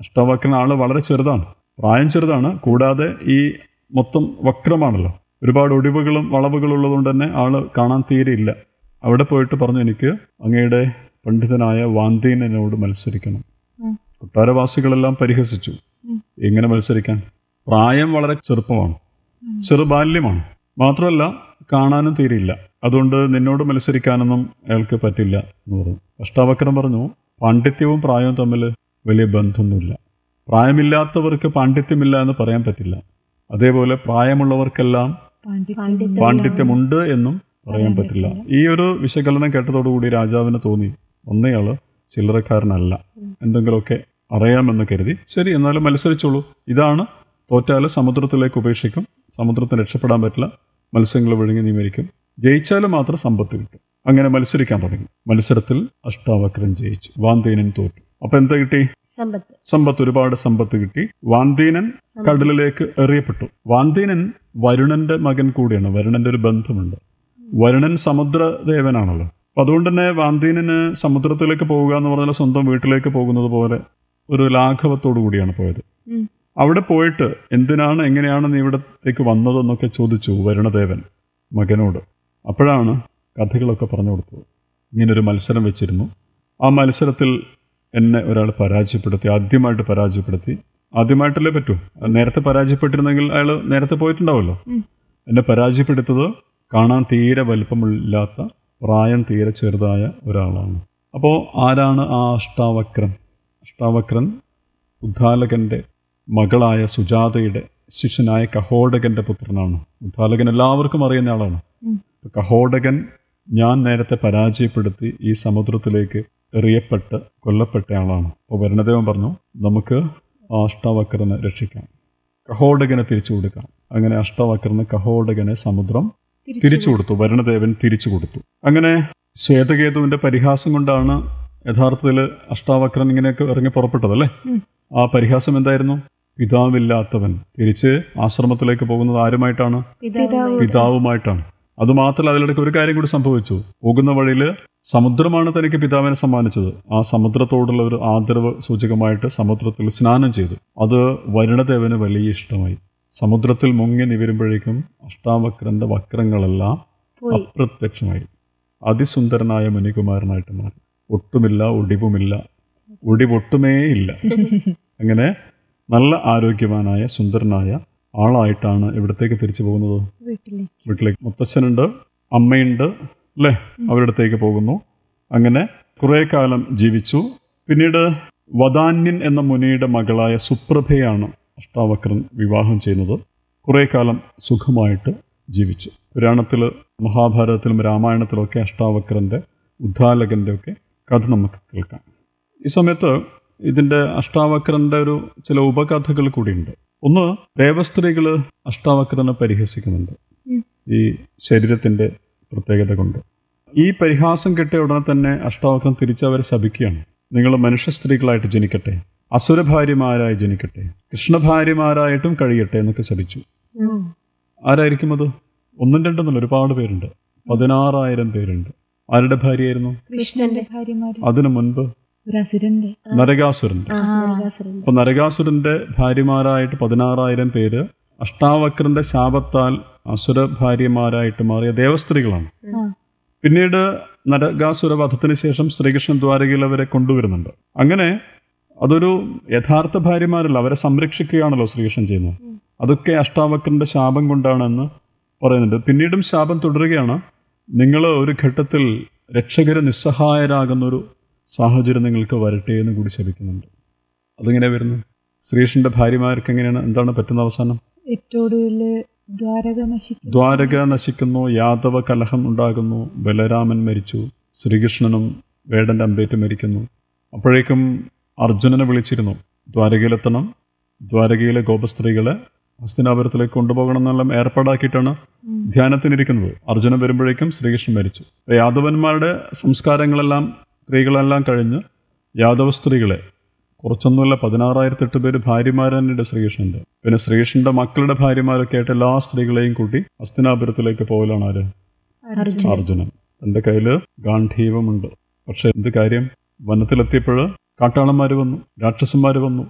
അഷ്ടാവക്രൻ ആള് വളരെ ചെറുതാണ് പ്രായം ചെറുതാണ് കൂടാതെ ഈ മൊത്തം വക്രമാണല്ലോ ഒരുപാട് ഒടിവുകളും വളവുകളും ഉള്ളതുകൊണ്ട് തന്നെ ആള് കാണാൻ തീരെ ഇല്ല അവിടെ പോയിട്ട് പറഞ്ഞു എനിക്ക് അങ്ങയുടെ പണ്ഡിതനായ വാന്തീനോട് മത്സരിക്കണം ഉം. കൊട്ടാരവാസികളെല്ലാം പരിഹസിച്ചു ഉം. എങ്ങനെ മത്സരിക്കാൻ പ്രായം വളരെ ചെറുപ്പമാണ് ഉം. ചെറുബാല്യമാണ് മാത്രമല്ല കാണാനും തീരെയില്ല അതുകൊണ്ട് നിന്നോട് മത്സരിക്കാനൊന്നും അയാൾക്ക് പറ്റില്ല എന്ന് പറഞ്ഞു അഷ്ടാവക്രം പറഞ്ഞു പാണ്ഡിത്യവും പ്രായവും തമ്മിൽ വലിയ ബന്ധമൊന്നുമില്ല പ്രായമില്ലാത്തവർക്ക് പാണ്ഡിത്യമില്ല എന്ന് പറയാൻ പറ്റില്ല അതേപോലെ പ്രായമുള്ളവർക്കെല്ലാം പാണ്ഡിത്യം പാണ്ഡിത്യമുണ്ട് എന്നും പറയാൻ പറയാൻ പറ്റില്ല പറ്റില്ല. ഈ ഒരു വിശകലനം കേട്ടതോടുകൂടി രാജാവിന് തോന്നി ഒന്നയാള് ചില്ലറക്കാരനല്ല ഉം. എന്തെങ്കിലുമൊക്കെ അറിയാമെന്ന് കരുതി ശരി എന്നാലും മത്സരിച്ചോളൂ ഇതാണ് തോറ്റാൽ സമുദ്രത്തിലേക്ക് ഉപേക്ഷിക്കും സമുദ്രത്തിന് രക്ഷപ്പെടാൻ പറ്റില്ല മത്സ്യങ്ങൾ വിഴുങ്ങി നീ മരിക്കും ജയിച്ചാൽ മാത്രം സമ്പത്ത് കിട്ടും അങ്ങനെ മത്സരിക്കാൻ തുടങ്ങി മത്സരത്തിൽ അഷ്ടാവക്രൻ ജയിച്ചു വാന്തീനൻ തോറ്റു അപ്പൊ എന്താ കിട്ടി സമ്പത്ത് സമ്പത്ത് ഒരുപാട് സമ്പത്ത് കിട്ടി വാന്തീനൻ കടലിലേക്ക് എറിയപ്പെട്ടു വാന്തീനൻ വരുണന്റെ മകൻ കൂടിയാണ് വരുണന്റെ ഒരു ബന്ധമുണ്ട് വരുണൻ സമുദ്രദേവനാണല്ലോ അപ്പൊ അതുകൊണ്ട് തന്നെ വാന്തീനന് സമുദ്രത്തിലേക്ക് പോവുക എന്ന് പറഞ്ഞാൽ സ്വന്തം വീട്ടിലേക്ക് പോകുന്നത് പോലെ ഒരു ലാഘവത്തോടു കൂടിയാണ് പോയത് ഉം. അവിടെ പോയിട്ട് എന്തിനാണ് എങ്ങനെയാണ് നീ ഇവിടത്തേക്ക് വന്നതെന്നൊക്കെ ചോദിച്ചു വരുണദേവൻ മകനോട് അപ്പോഴാണ് കഥകളൊക്കെ പറഞ്ഞു കൊടുത്തത് ഇങ്ങനൊരു മത്സരം വെച്ചിരുന്നു ആ മത്സരത്തിൽ എന്നെ ഒരാൾ പരാജയപ്പെടുത്തി ആദ്യമായിട്ട് പരാജയപ്പെടുത്തി ആദ്യമായിട്ടല്ലേ പറ്റൂ നേരത്തെ പരാജയപ്പെട്ടിരുന്നെങ്കിൽ അയാൾ നേരത്തെ പോയിട്ടുണ്ടാവുമല്ലോ ഉം. എന്നെ പരാജയപ്പെടുത്തത് കാണാൻ തീരെ വലിപ്പമില്ലാത്ത പ്രായം തീരെ ചെറുതായ ഒരാളാണ് അപ്പോൾ ആരാണ് ആ അഷ്ടാവക്രൻ അഷ്ടാവക്രൻ ഉദ്ദാലകന്റെ മകളായ സുജാതയുടെ ശിഷ്യനായ കഹോടകന്റെ പുത്രനാണ് ഉദ്ദാലകൻ എല്ലാവർക്കും അറിയുന്ന ആളാണ് ഉം. അപ്പൊ കഹോടകൻ ഞാൻ നേരത്തെ പരാജയപ്പെടുത്തി ഈ സമുദ്രത്തിലേക്ക് എറിയപ്പെട്ട് കൊല്ലപ്പെട്ട ആളാണ് അപ്പോൾ വരുണദേവൻ പറഞ്ഞു നമുക്ക് ആ അഷ്ടാവക്രനെ രക്ഷിക്കാം കഹോടകനെ തിരിച്ചു കൊടുക്കാം അങ്ങനെ അഷ്ടാവക്രന് കഹോടകനെ സമുദ്രം തിരിച്ചു കൊടുത്തു വരുണദേവൻ തിരിച്ചു കൊടുത്തു അങ്ങനെ ശ്വേതകേതുവിന്റെ പരിഹാസം കൊണ്ടാണ് യഥാർത്ഥത്തിൽ അഷ്ടാവക്രൻ ഇങ്ങനെയൊക്കെ ഇറങ്ങി പുറപ്പെട്ടത് അല്ലേ ഉം. ആ പരിഹാസം എന്തായിരുന്നു പിതാവില്ലാത്തവൻ തിരിച്ച് ആശ്രമത്തിലേക്ക് പോകുന്നത് ആരുമായിട്ടാണ് പിതാവ് പിതാവുമായിട്ടാണ് അതുമാത്രമല്ല അതിലിടയ്ക്ക് ഒരു കാര്യം കൂടി സംഭവിച്ചു പോകുന്ന വഴിയിൽ സമുദ്രമാണ് തനിക്ക് പിതാവിനെ സമ്മാനിച്ചത് ആ സമുദ്രത്തോടുള്ള ഒരു ആദരവ് സൂചകമായിട്ട് സമുദ്രത്തിൽ സ്നാനം ചെയ്തു അത് വരുണദേവന് വലിയ ഇഷ്ടമായി സമുദ്രത്തിൽ മുങ്ങി നിവരുമ്പോഴേക്കും അഷ്ടാവക്രന്റെ വക്രങ്ങളെല്ലാം പോയി അപ്രത്യക്ഷമായി അതിസുന്ദരനായ മുനികുമാരനായിട്ട് മാറി ഒട്ടുമില്ല ഒടിവുമില്ല ഒടിവൊട്ടുമേ ഇല്ല അങ്ങനെ നല്ല ആരോഗ്യവാനായ സുന്ദരനായ ആളായിട്ടാണ് ഇവിടത്തേക്ക് തിരിച്ചു പോകുന്നത് വീട്ടിലേക്ക് വീട്ടിലേക്ക് മുത്തച്ഛനുണ്ട് അമ്മയുണ്ട് അല്ലേ അവരുടെ അടുത്തേക്ക് പോകുന്നു അങ്ങനെ കുറേ കാലം ജീവിച്ചു പിന്നീട് വദാന്യൻ എന്ന മുനിയുടെ മകളായ സുപ്രഭയാണ് അഷ്ടാവക്രൻ വിവാഹം ചെയ്യുന്നത് കുറേ കാലം സുഖമായിട്ട് ജീവിച്ചു പുരാണത്തിൽ മഹാഭാരതത്തിലും രാമായണത്തിലും ഒക്കെ അഷ്ടാവക്രൻ്റെ ഉദ്ദാലകൻ്റെ ഒക്കെ കഥ നമുക്ക് കേൾക്കാം ഈ സമയത്ത് ഇതിൻ്റെ അഷ്ടാവക്രൻ്റെ ഒരു ചില ഉപകഥകൾ കൂടിയുണ്ട് ഒന്ന് ദേവസ്ത്രീകൾ അഷ്ടാവക്രനെ പരിഹസിക്കുന്നുണ്ട് ഉം. ഈ ശരീരത്തിൻ്റെ പ്രത്യേകത കൊണ്ട് ഈ പരിഹാസം കിട്ടിയ ഉടനെ തന്നെ അഷ്ടാവക്രൻ തിരിച്ചവരെ ശപിക്കുകയാണ് നിങ്ങൾ മനുഷ്യ സ്ത്രീകളായിട്ട് ജനിക്കട്ടെ അസുരഭാര്യമാരായി ജനിക്കട്ടെ കൃഷ്ണഭാര്യമാരായിട്ടും കഴിയട്ടെ എന്നൊക്കെ ശപിച്ചു ഉം. ആരായിരിക്കും അത് ഒന്നും രണ്ടെന്നല്ല ഒരുപാട് പേരുണ്ട് പതിനാറായിരം പേരുണ്ട് ആരുടെ ഭാര്യയായിരുന്നു കൃഷ്ണന്റെ ഭാര്യമാര് അതിനു മുൻപ് ഒരു അസുരന്റെ നരകാസുരന്റെ ആ, ആ. നരകാസുരന്റെ. അപ്പൊ നരകാസുരന്റെ ഭാര്യമാരായിട്ട് പതിനാറായിരം പേര് അഷ്ടാവക്രന്റെ ശാപത്താൽ അസുര ഭാര്യമാരായിട്ട് മാറിയ ദേവസ്ത്രീകളാണ് ആ. പിന്നീട് നരകാസുര വധത്തിന് ശേഷം ശ്രീകൃഷ്ണൻ ദ്വാരകയിൽ അവരെ കൊണ്ടുവരുന്നുണ്ട് അങ്ങനെ അതൊരു യഥാർത്ഥ ഭാര്യമാരല്ല അവരെ സംരക്ഷിക്കുകയാണല്ലോ ശ്രീകൃഷ്ണൻ ചെയ്യുന്നത് അതൊക്കെ അഷ്ടാവക്രന്റെ ശാപം കൊണ്ടാണെന്ന് പറയുന്നുണ്ട് പിന്നീടും ശാപം തുടരുകയാണ് നിങ്ങൾ ഒരു ഘട്ടത്തിൽ രക്ഷകര് നിസ്സഹായരാകുന്ന ഒരു സാഹചര്യം നിങ്ങൾക്ക് വരട്ടെ എന്ന് കൂടി ശപിക്കുന്നുണ്ട് അതെങ്ങനെ വരുന്നു ശ്രീകൃഷ്ണന്റെ ഭാര്യമാർക്ക് എങ്ങനെയാണ് എന്താണ് പറ്റുന്ന അവസാനം ഏറ്റോടുവില് ദ്വാരക നശിക്കും ദ്വാരക നശിക്കുന്നു യാദവ കലഹം ഉണ്ടാകുന്നു ബലരാമൻ മരിച്ചു ശ്രീകൃഷ്ണനും വേടന്റെ അമ്പേറ്റ് മരിക്കുന്നു അപ്പോഴേക്കും അർജുനനെ വിളിച്ചിരുന്നു ദ്വാരകയിലെത്തണം ദ്വാരകയിലെ ഗോപസ്ത്രീകളെ ഹസ്തിനാപുരത്തിലേക്ക് കൊണ്ടുപോകണം എന്നെല്ലാം ഏർപ്പാടാക്കിയിട്ടാണ് ഉം. ധ്യാനത്തിനിരിക്കുന്നത് അർജുനൻ വരുമ്പോഴേക്കും ശ്രീകൃഷ്ണൻ മരിച്ചു അപ്പൊ യാദവന്മാരുടെ സംസ്കാരങ്ങളെല്ലാം സ്ത്രീകളെല്ലാം കഴിഞ്ഞ് യാദവ സ്ത്രീകളെ കുറച്ചൊന്നുമല്ല പതിനാറായിരത്തെട്ട് പേര് ഭാര്യമാരുണ്ട് ശ്രീകൃഷ്ണന്റെ പിന്നെ ശ്രീകൃഷ്ണന്റെ മക്കളുടെ ഭാര്യമാരൊക്കെ ആയിട്ട് എല്ലാ സ്ത്രീകളെയും കൂട്ടി ഹസ്തിനാപുരത്തിലേക്ക് പോകലാണ് ആര് അർജുനൻ. അർജുനൻ തന്റെ കയ്യില് ഗാന്ധീവമുണ്ട് പക്ഷെ എന്ത് കാര്യം വനത്തിലെത്തിയപ്പോൾ കാട്ടാളന്മാർ വന്നു രാക്ഷസന്മാർ വന്നു